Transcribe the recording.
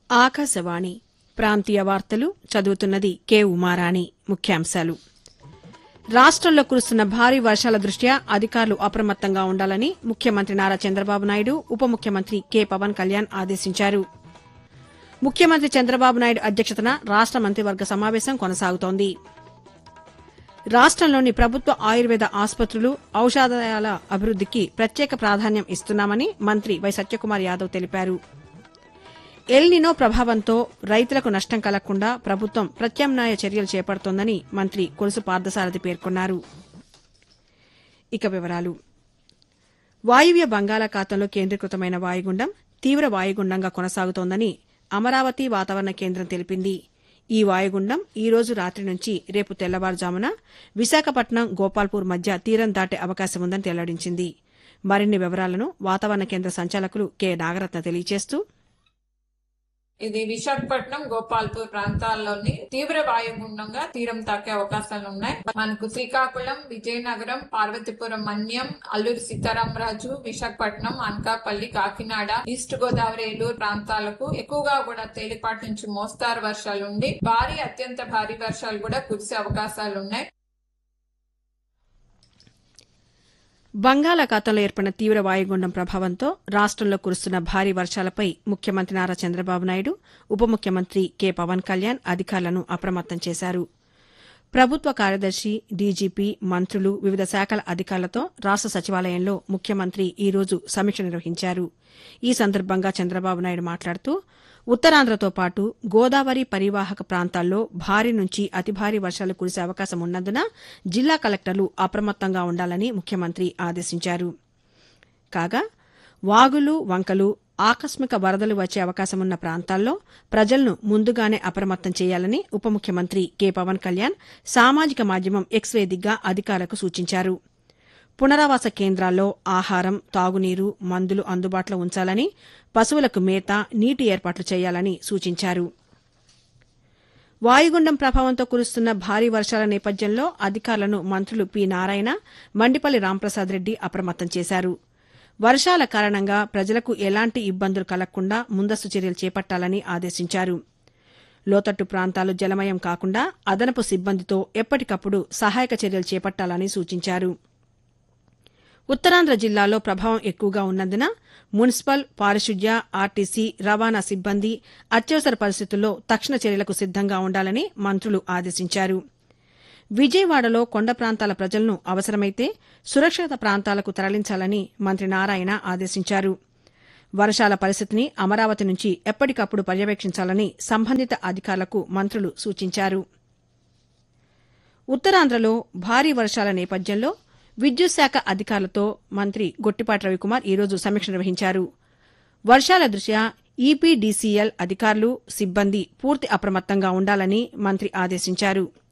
ఆకాశవాణి ప్రాంతీయ వార్తలు చదువుతున్నది కె ఉమారాణి ముఖ్యాంశాలు రాష్టంలో కురుస్తున్న భారీ వర్షాల దృష్ట్యా అధికారులు అప్రమత్తంగా ఉండాలని ముఖ్యమంత్రి నారా చంద్రబాబు నాయుడు ఉప ముఖ్యమంత్రి కె పవన్ కళ్యాణ్ ఆదేశించారు ముఖ్యమంత్రి చంద్రబాబు నాయుడు అధ్యక్షతన రాష్ట మంత్రివర్గ సమావేశం కొనసాగుతోంది రాష్టంలోని ప్రభుత్వ ఆయుర్వేద ఆసుపత్రులు ఔషధాలయాల అభివృద్దికి ప్రత్యేక ప్రాధాన్యం ఇస్తున్నామని మంత్రి వై సత్యకుమార్ యాదవ్ తెలిపారు ఎల్నినో ప్రభావంతో రైతులకు నష్టం కలగకుండా ప్రభుత్వం ప్రత్యామ్నాయ చర్యలు చేపడుతోందని మంత్రి కొలుసు పార్థసారథి పేర్కొన్నారు ఇక వివరాలు వాయువ్య బంగాళాఖాతంలో కేంద్రీకృతమైన వాయుగుండం తీవ్ర వాయుగుండంగా కొనసాగుతోందని అమరావతి వాతావరణ కేంద్రం తెలిపింది ఈ వాయుగుండం ఈ రోజు రాత్రి నుంచి రేపు తెల్లవారుజామున విశాఖపట్నం గోపాల్పూర్ మధ్య తీరం దాటే అవకాశం ఉందని వెల్లడించింది మరిన్ని వివరాలను వాతావరణ కేంద్ర సంచాలకులు కె నాగరత్న తెలియజేస్తూ ఇది విశాఖపట్నం గోపాల్పూర్ ప్రాంతాల్లోని తీవ్ర వాయుగుండంగా తీరం తాకే అవకాశాలు ఉన్నాయి మనకు శ్రీకాకుళం విజయనగరం పార్వతీపురం మన్యం అల్లూరి సీతారామరాజు విశాఖపట్నం అనకాపల్లి కాకినాడ ఈస్ట్ గోదావరి ఏలూరు ప్రాంతాలకు ఎక్కువగా కూడా తేలిపాటి నుంచి మోస్తారు వర్షాలు ఉండి భారీ అత్యంత భారీ వర్షాలు కూడా కురిసే అవకాశాలు ఉన్నాయి బంగాళాఖాతంలో ఏర్పడిన తీవ్ర వాయుగుండం ప్రభావంతో రాష్టంలో కురుస్తున్న భారీ వర్షాలపై ముఖ్యమంత్రి నారా చంద్రబాబు నాయుడు ఉప ముఖ్యమంత్రి కె పవన్ కళ్యాణ్ అధికారులను అప్రమత్తం చేశారు ప్రభుత్వ కార్యదర్శి డీజీపీ మంత్రులు వివిధ శాఖల అధికారులతో రాష్ట సచివాలయంలో ముఖ్యమంత్రి ఈ రోజు సమీక్ష నిర్వహించారు ఈ సందర్భంగా చంద్రబాబు నాయుడు మాట్లాడుతూ ఉత్తరాంధ్రతో పాటు గోదావరి పరివాహక ప్రాంతాల్లో భారీ నుంచి అతి భారీ వర్షాలు కురిసే అవకాశం ఉన్నందున జిల్లా కలెక్టర్లు అప్రమత్తంగా ఉండాలని ముఖ్యమంత్రి ఆదేశించారు కాగా వాగులు వంకలు ఆకస్మిక వరదలు వచ్చే అవకాశమున్న ప్రాంతాల్లో ప్రజలను ముందుగానే అప్రమత్తం చేయాలని ఉప ముఖ్యమంత్రి కె పవన్ కళ్యాణ్ సామాజిక మాధ్యమం ఎక్స్ వేదికగా అధికారులకు సూచించారు పునరావాస కేంద్రాల్లో ఆహారం తాగునీరు మందులు అందుబాటులో ఉంచాలని పశువులకు మేత నీటి ఏర్పాట్లు చేయాలని సూచించారు వాయుగుండం ప్రభావంతో కురుస్తున్న భారీ వర్షాల నేపథ్యంలో అధికారులను మంత్రులు పి నారాయణ మండిపల్లి రాంప్రసాద్ రెడ్డి అప్రమత్తం చేశారు వర్షాల కారణంగా ప్రజలకు ఎలాంటి ఇబ్బందులు కలగకుండా ముందస్తు చర్యలు చేపట్టాలని ఆదేశించారు లోతట్టు ప్రాంతాలు జలమయం కాకుండా అదనపు సిబ్బందితో ఎప్పటికప్పుడు సహాయక చర్యలు చేపట్టాలని సూచించారు ఉత్తరాంధ్ర జిల్లాలో ప్రభావం ఎక్కువగా ఉన్నందున మున్సిపల్ పారిశుద్ధ్య ఆర్టీసీ రవాణా సిబ్బంది అత్యవసర పరిస్థితుల్లో తక్షణ చర్యలకు సిద్దంగా ఉండాలని మంత్రులు ఆదేశించారు విజయవాడలో కొండ ప్రాంతాల ప్రజలను అవసరమైతే సురక్షిత ప్రాంతాలకు తరలించాలని మంత్రి నారాయణ ఆదేశించారు వర్షాల పరిస్థితిని అమరావతి నుంచి ఎప్పటికప్పుడు పర్యవేక్షించాలని సంబంధిత అధికారులకు మంత్రులు సూచించారు ఉత్తరాంధ్రలో భారీ వర్షాల నేపథ్యంలో విద్యుత్ శాఖ అధికారులతో మంత్రి గొట్టిపాటి రవికుమార్ ఈరోజు సమీక్ష నిర్వహించారు వర్షాల దృష్ట్యా ఈపీడీసీఎల్ అధికారులు సిబ్బంది పూర్తి అప్రమత్తంగా ఉండాలని మంత్రి ఆదేశించారు